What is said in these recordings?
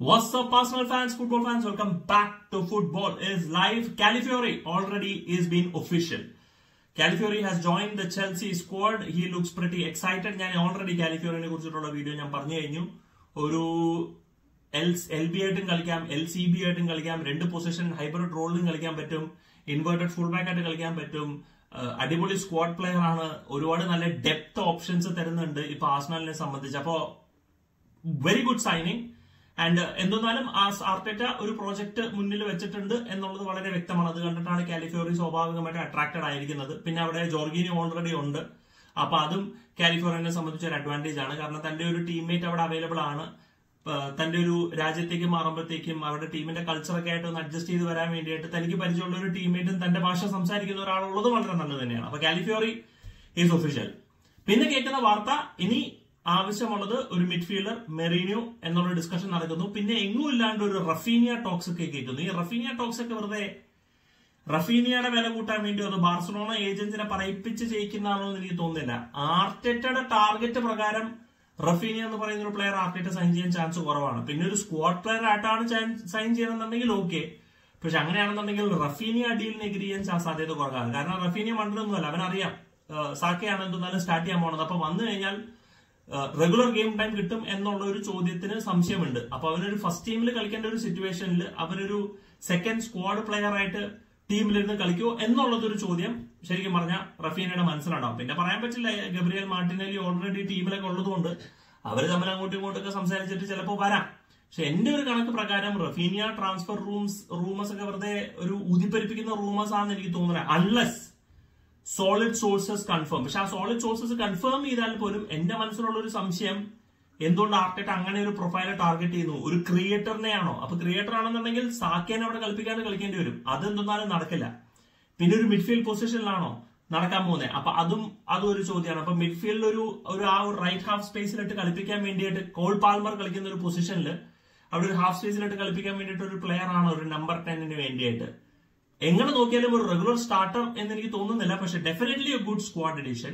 What's up, Arsenal fans, football fans? Welcome back to Football is Live. Califiori already is being official. Califiori has joined the Chelsea squad. He looks pretty excited. ഞാൻ already കാലിഫിയോറിനെ കുറിച്ചിട്ടുള്ള video ഞാൻ പറഞ്ഞു കഴിഞ്ഞു ഒരു L L B ആയിട്ടും കളിക്കാം L C B ആയിട്ടും കളിക്കാം രണ്ട് പൊസിഷൻ ഹൈബ്രിഡ് റോളിലും കളിക്കാൻ പറ്റും ഇൻവേർട്ടഡ് ഫുൾ ബാക്ക് ആയിട്ട് കളിക്കാൻ പറ്റും അഹ് അടിപൊളി സ്ക്വാഡ് പ്ലെയർ ആണ് ഒരുപാട് നല്ല ഡെപ്ത് ഓപ്ഷൻസ് തരുന്നുണ്ട് ഇപ്പൊ ആസ്നാലിനെ സംബന്ധിച്ച് അപ്പോ വെരി ഗുഡ് സൈനിങ് ആൻഡ് എന്തെന്നാലും ആർട്ടറ്റ ഒരു പ്രോജക്ട് മുന്നിൽ വെച്ചിട്ടുണ്ട് എന്നുള്ളത് വളരെ വ്യക്തമാണ് അത് കണ്ടിട്ടാണ് കാലിഫോറി സ്വാഭാവികമായിട്ട് അട്രാക്റ്റഡ് ആയിരിക്കുന്നത് പിന്നെ അവിടെ ജോർഗീനി ഓൾറെഡി ഉണ്ട് അപ്പൊ അതും കാലിഫോർണിയനെ സംബന്ധിച്ച് ഒരു അഡ്വാൻറ്റേജ് ആണ് കാരണം തന്റെ ഒരു ടീംമേറ്റ് അവിടെ അവൈലബിൾ ആണ് ഏഹ് തന്റെ ഒരു രാജ്യത്തേക്ക് മാറുമ്പോഴത്തേക്കും അവരുടെ ടീമിന്റെ കൾച്ചറൊക്കെ ആയിട്ട് ഒന്ന് അഡ്ജസ്റ്റ് ചെയ്ത് വരാൻ വേണ്ടിയിട്ട് തനിക്ക് പരിചയമുള്ള ഒരു ടീംമേറ്റും തന്റെ ഭാഷ സംസാരിക്കുന്ന ഒരാളുള്ളത് വളരെ നല്ലത് തന്നെയാണ് അപ്പൊ കാലിഫോറി ഈസ് ഒഫീഷ്യൽ പിന്നെ കേൾക്കുന്ന വാർത്ത ഇനി ആവശ്യമുള്ളത് ഒരു മിഡ്ഫീൽഡർ മെറീനിയോ എന്നുള്ള ഡിസ്കഷൻ നടക്കുന്നു പിന്നെ എങ്ങും ഇല്ലാണ്ട് ഒരു റഫീനിയ ടോക്സ് ഒക്കെ കേൾക്കുന്നു ഈ റഫീനിയ ടോക്സ് ഒക്കെ വെറുതെ റഫീനിയയുടെ വില കൂട്ടാൻ വേണ്ടി അത് ബാർസലോണ ഏജൻസിനെ പറയിപ്പിച്ച് ജയിക്കുന്നതാണോ എന്ന് എനിക്ക് തോന്നുന്നില്ല ആർട്ടറ്റയുടെ ടാർഗറ്റ് പ്രകാരം റഫീനിയ എന്ന് പറയുന്ന ഒരു പ്ലെയർ ആർട്ടറ്റ സൈൻ ചെയ്യാൻ ചാൻസ് കുറവാണ് പിന്നെ ഒരു സ്ക്വാഡ് പ്ലെയർ ആയിട്ടാണ് സൈൻ ചെയ്യുന്നുണ്ടെങ്കിൽ ഓക്കെ പക്ഷെ അങ്ങനെയാണെന്നുണ്ടെങ്കിൽ റഫീനിയ ഡീലിന് എഗ്രി ചെയ്യാൻ ചാ- സാധ്യത കുറവാണ് കാരണം റഫീനിയ മണ്ടൊന്നുമല്ല അവനറിയാം ഏഹ് സാക്കയാണ് എന്തെന്നാലും സ്റ്റാർട്ട് ചെയ്യാൻ പോണത് അപ്പൊ വന്നു കഴിഞ്ഞാൽ റെഗുലർ ഗെയിം ടൈം കിട്ടും എന്നുള്ള ഒരു ചോദ്യത്തിന് സംശയമുണ്ട് അപ്പൊ അവനൊരു ഫസ്റ്റ് ടീമിൽ കളിക്കേണ്ട ഒരു സിറ്റുവേഷനിൽ അവനൊരു സെക്കൻഡ് സ്ക്വാഡ് പ്ലെയർ ആയിട്ട് ടീമിലിരുന്ന് കളിക്കുമോ എന്നുള്ളതൊരു ചോദ്യം ശരിക്കും പറഞ്ഞാൽ റഫീനയുടെ മനസ്സിലുണ്ടാവും പിന്നെ പറയാൻ പറ്റില്ല ഗബ്രിയൽ മാർട്ടിനലി ഓൾറെഡി ടീമിലൊക്കെ ഉള്ളതുകൊണ്ട് അവർ തമ്മിൽ അങ്ങോട്ടും ഇങ്ങോട്ടൊക്കെ സംസാരിച്ചിട്ട് ചിലപ്പോൾ വരാം പക്ഷെ എന്റെ ഒരു കണക്ക് പ്രകാരം റഫീനിയ ട്രാൻസ്ഫർ റൂംസ് റൂമേഴ്സ് ഒക്കെ വെറുതെ ഒരു ഊതിപ്പരിപ്പിക്കുന്ന റൂമേഴ്സ് ആണെന്ന് എനിക്ക് തോന്നുന്നത് അൺലെസ് സോളിഡ് സോഴ്സസ് കൺഫേം പക്ഷെ ആ സോളിഡ് സോഴ്സസ് കൺഫേം ചെയ്താൽ പോലും എന്റെ മനസ്സിലുള്ള ഒരു സംശയം എന്തുകൊണ്ട് ആർട്ടറ്റ് അങ്ങനെ ഒരു പ്രൊഫൈല് ടാർഗറ്റ് ചെയ്യുന്നു ഒരു ക്രിയേറ്ററിനെയാണോ അപ്പൊ ക്രിയേറ്റർ ആണെന്നുണ്ടെങ്കിൽ സാക്കേനെ അവിടെ കളിപ്പിക്കാതെ കളിക്കേണ്ടി വരും അതെന്തൊന്നാലും നടക്കില്ല പിന്നെ ഒരു മിഡ്ഫീൽഡ് പൊസിഷനിലാണോ നടക്കാൻ പോകുന്നത് അപ്പൊ അതും അതും ഒരു ചോദ്യമാണ് അപ്പൊ മിഡ്ഫീൽഡിൽ ഒരു ഒരു ആ ഒരു റൈറ്റ് ഹാഫ് സ്പേസിലിട്ട് കളിപ്പിക്കാൻ വേണ്ടിയിട്ട് കോൾ പാൽമർ കളിക്കുന്ന ഒരു പൊസിഷനിൽ അവിടെ ഒരു ഹാഫ് സ്പേസിലിട്ട് കളിപ്പിക്കാൻ വേണ്ടിയിട്ട് ഒരു പ്ലെയർ ആണ് ഒരു നമ്പർ ടെന്നിന് വേണ്ടിയിട്ട് എങ്ങനെ നോക്കിയാലും ഒരു റെഗുലർ സ്റ്റാർട്ടർ എന്ന് എനിക്ക് തോന്നുന്നില്ല പക്ഷെ definitely a good squad addition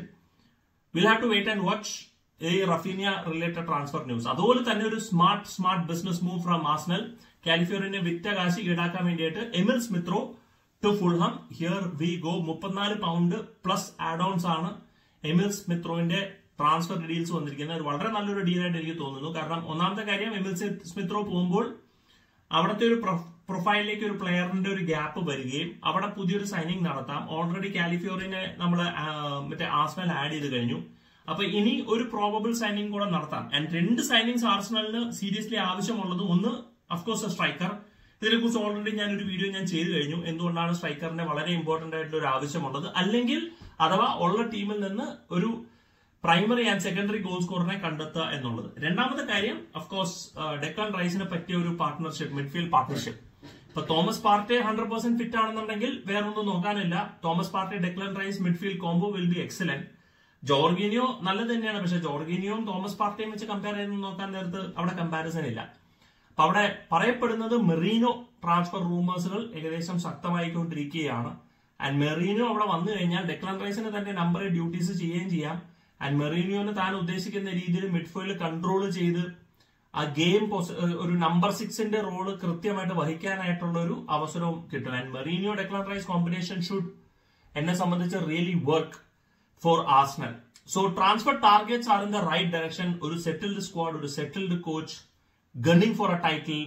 will have to wait and watch ഈ റഫീനിയ റിലേറ്റഡ് ട്രാൻസ്ഫർ ന്യൂസ് അതുപോലെ തന്നെ ഒരു smart smart business move from Arsenal California വിറ്റ കാശ് ഈടാക്കാൻ വേണ്ടിയിട്ട് Emile Smith Rowe to Fulham here we go മുപ്പത്തിനാല് പൗണ്ട് പ്ലസ് ആഡ് ഓൺസ് ആണ് എമിൽ സ്മിത്രോന്റെ ട്രാൻസ്ഫർ ഡീൽസ് വന്നിരിക്കുന്നത് ഒരു വളരെ നല്ലൊരു ഡീലായിട്ട് എനിക്ക് തോന്നുന്നു കാരണം ഒന്നാമത്തെ കാര്യം എമിൽ സ്മിത്രോ പോകുമ്പോൾ അവിടുത്തെ ഒരു പ്രൊഫൈലിലേക്ക് ഒരു പ്ലെയറിന്റെ ഒരു ഗ്യാപ്പ് വരികയും അവിടെ പുതിയൊരു സൈനിങ് നടത്താം ഓൾറെഡി കാലിഫോറിനെ നമ്മൾ മറ്റേ ആസ്നൽ ആഡ് ചെയ്ത് കഴിഞ്ഞു അപ്പൊ ഇനി ഒരു പ്രോബബിൾ സൈനിങ് കൂടെ നടത്താം ആൻഡ് രണ്ട് സൈനിങ്സ് ആർസണലിന് സീരിയസ്ലി ആവശ്യമുള്ളത് ഒന്ന് അഫ്കോഴ്സ് സ്ട്രൈക്കർ ഇതിനെക്കുറിച്ച് ഓൾറെഡി ഞാൻ ഒരു വീഡിയോ ഞാൻ ചെയ്തു കഴിഞ്ഞു എന്തുകൊണ്ടാണ് സ്ട്രൈക്കറിന്റെ വളരെ ഇമ്പോർട്ടന്റ് ആയിട്ടുള്ള ഒരു ആവശ്യമുള്ളത് അല്ലെങ്കിൽ അഥവാ ഉള്ള ടീമിൽ നിന്ന് ഒരു പ്രൈമറി ആൻഡ് സെക്കൻഡറി ഗോൾ സ്കോറിനെ കണ്ടെത്തുക എന്നുള്ളത് രണ്ടാമത്തെ കാര്യം അഫ്കോഴ്സ് ഡെക്കൺ റൈസിനെ പറ്റിയ ഒരു പാർട്ട്ണർഷിപ്പ് മിഡ്ഫീൽഡ് പാർട്ട്ണർഷിപ്പ് ഇപ്പൊ Thomas Partey hundred percent fit ആണെന്നുണ്ടെങ്കിൽ വേറൊന്നും നോക്കാനില്ല Thomas Partey Declan Rice midfield combo will be excellent Jorginho നല്ലത് തന്നെയാണ് പക്ഷെ ജോർഗിനിയോയും തോമസ് പാർട്ടിയും വെച്ച് കമ്പയർ ചെയ്ത് നോക്കാൻ നേരത്ത് അവിടെ കമ്പാരിസൺ ഇല്ല അപ്പൊ അവിടെ പറയപ്പെടുന്നത് മെറീനോ ട്രാൻസ്ഫർ റൂമേഴ്സുകൾ ഏകദേശം ശക്തമായിക്കൊണ്ടിരിക്കുകയാണ് ആൻഡ് മെറീനോ അവിടെ വന്നു കഴിഞ്ഞാൽ ഡെക്ലൻ റൈസിന് തന്റെ നമ്പർ ഡ്യൂട്ടീസ് ചെയ്യുകയും ചെയ്യാം ആൻഡ് മെറീനിയോന് താൻ ഉദ്ദേശിക്കുന്ന രീതിയിൽ മിഡ്ഫീൽഡ് കൺട്രോൾ ചെയ്ത് ആ ഗെയിം ഒരു നമ്പർ സിക്സിന്റെ റോള് കൃത്യമായിട്ട് വഹിക്കാനായിട്ടുള്ള ഒരു അവസരവും കിട്ടും and Merino Declan Rice combination should എന്നെ സംബന്ധിച്ച് really work for Arsenal so transfer targets are in the right direction ഒരു സെറ്റിൽഡ് സ്ക്വാഡ് ഒരു settled coach gunning for a title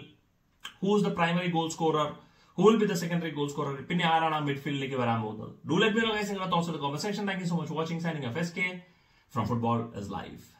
who is the primary goal scorer who will be the secondary goal scorer പിന്നെ ആരാണ് ആ മിഡ്ഫീൽഡിലേക്ക് വരാൻ പോകുന്നത് do let me know guys നിങ്ങളുടെ thoughts conversation thank you so much watching signing F S K from football is life